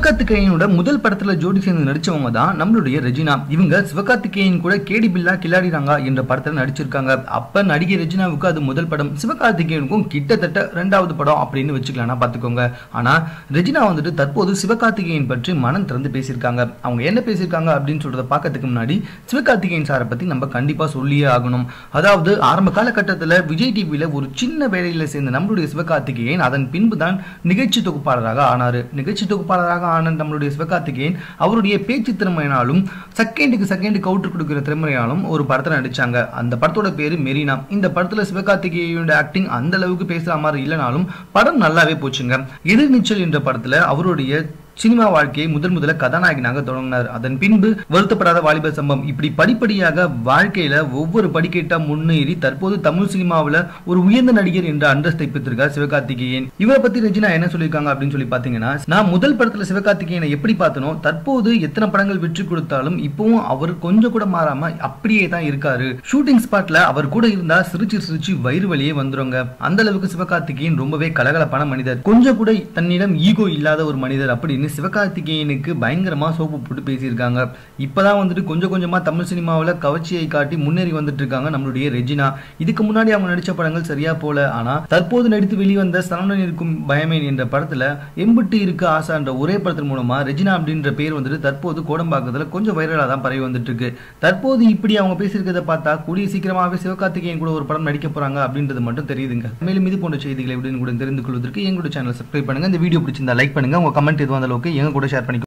சிவகார்த்திகேயனோட முதல் படத்துல ஜோடி சேர்ந்து நடிச்சவங்க தான் நம்மளுடைய ரெஜினா இவங்க சிவகார்த்திகேயன் கூட கேடி பில்லா கில்லாடி ரங்கா என்ற படத்துல நடிச்சிருக்காங்க அப்ப நடிகை ரெஜினாவுக்கு அது முதல் படம் சிவகார்த்திகேயனுக்கும் கிட்டத்தட்ட ரெண்டாவது படம் அப்படின்னு வச்சுக்கலாம் பாத்துக்கோங்க ஆனா ரெஜினா வந்துட்டு தற்போது சிவகார்த்திகேயன் பற்றி மனம் திறந்து பேசியிருக்காங்க அவங்க என்ன பேசியிருக்காங்க அப்படின்னு சொல்றத பார்க்கறதுக்கு முன்னாடி சிவகார்த்திகேயன் சாரை பத்தி நம்ம கண்டிப்பா சொல்லியே ஆகணும் அதாவது ஆரம்ப காலகட்டத்துல விஜய் டிவியில ஒரு சின்ன வேலையில சேர்ந்த நம்மளுடைய சிவகார்த்திகேயன் அதன் பின்பு தான் நிகழ்ச்சி தொகுப்பாளராக ஆனாரு நிகழ்ச்சி தொகுப்பாளராக ஆன நம்மளுடைய சிவகார்த்திகேயன் அவருடைய பேச்சு திறமையினாலும் செகண்டுக்கு செகண்ட் கவுண்டர் கொடுக்கிற திறமையாலும் ஒரு படத்துல நடிச்சாங்க அந்த படத்தோட பேரு மெரினா இந்த படத்துல சிவகார்த்திகேயனோட ஆக்டிங் அந்த அளவுக்கு பேசுற மாதிரி இல்லைனாலும் படம் நல்லாவே போச்சுங்க எதிர்நீச்சல் என்ற படத்துல அவருடைய சினிமா வாழ்க்கையை முதல் முதல்ல கதாநாயகனாக தொடங்கினார் அதன் பின்பு வருத்தப்படாத வாலிப சம்பவம் இப்படி படிப்படியாக வாழ்க்கையில ஒவ்வொரு படிக்கட்டா முன்னேறி தற்போது தமிழ் சினிமாவில் ஒரு உயர்ந்த நடிகர் என்ற அந்தஸ்தை பெற்றிருக்கார் சிவகார்த்திகேயன் இவரை பத்தி ரெஜினா என்ன சொல்லியிருக்காங்க அப்படின்னு சொல்லி பாத்தீங்கன்னா நான் முதல் படத்துல சிவகார்த்திகேயனை எப்படி பார்த்தனோ தற்போது எத்தனை படங்கள் வெற்றி கொடுத்தாலும் இப்பவும் அவர் கொஞ்சம் கூட மாறாம அப்படியே தான் இருக்காரு ஷூட்டிங் ஸ்பாட்ல அவர் கூட இருந்தா சிரிச்சு சிரிச்சு வயிறு வழியே வந்துருங்க அந்த அளவுக்கு சிவகார்த்திகேயன் ரொம்பவே கலகலப்பான மனிதர் கொஞ்சம் கூட தன்னிடம் ஈகோ இல்லாத ஒரு மனிதர் அப்படின்னு சிவகார்த்திகேயனுக்கு பயங்கரமா சோப்பு போட்டு பேசியிருக்காங்க இப்பதான் வந்துட்டு கொஞ்சம் கொஞ்சமா தமிழ் சினிமாவில் கவர்ச்சியை காட்டி முன்னேறி வந்துட்டு இருக்காங்க நம்மளுடைய ரெஜினா இதுக்கு முன்னாடி அவங்க நடிச்ச படங்கள் சரியா போல ஆனா தற்போது நடித்து வெளிவந்த சரவணன் இருக்கும் பயமேன் என்ற படத்துல எம்பிட்டு இருக்கு ஆசான்ற ஒரே படத்தின் மூலமா ரெஜினா அப்படின்ற பேர் வந்துட்டு தற்போது கோடம்பாக்கத்துல கொஞ்சம் வைரலா தான் பரவி வந்துட்டு இருக்கு தற்போது இப்படி அவங்க பேசியிருக்கிறத பார்த்தா கூடிய சீக்கிரமாவே சிவகார்த்திகேயன் கூட ஒரு படம் நடிக்க போறாங்க அப்படின்றது மட்டும் தெரியுதுங்க மேலும் இது போன்ற செய்திகளை எப்படின்னு கூட தெரிந்து கொள்வதற்கு எங்களோட சேனல் சப்ஸ்கிரைப் பண்ணுங்க இந்த வீடியோ பிடிச்சிருந்தா லைக் பண்ணுங்க உங்க கமெண்ட் எதுவும் அந்த அளவுக்கு எங்க கூட ஷேர் பண்ணிக்கோ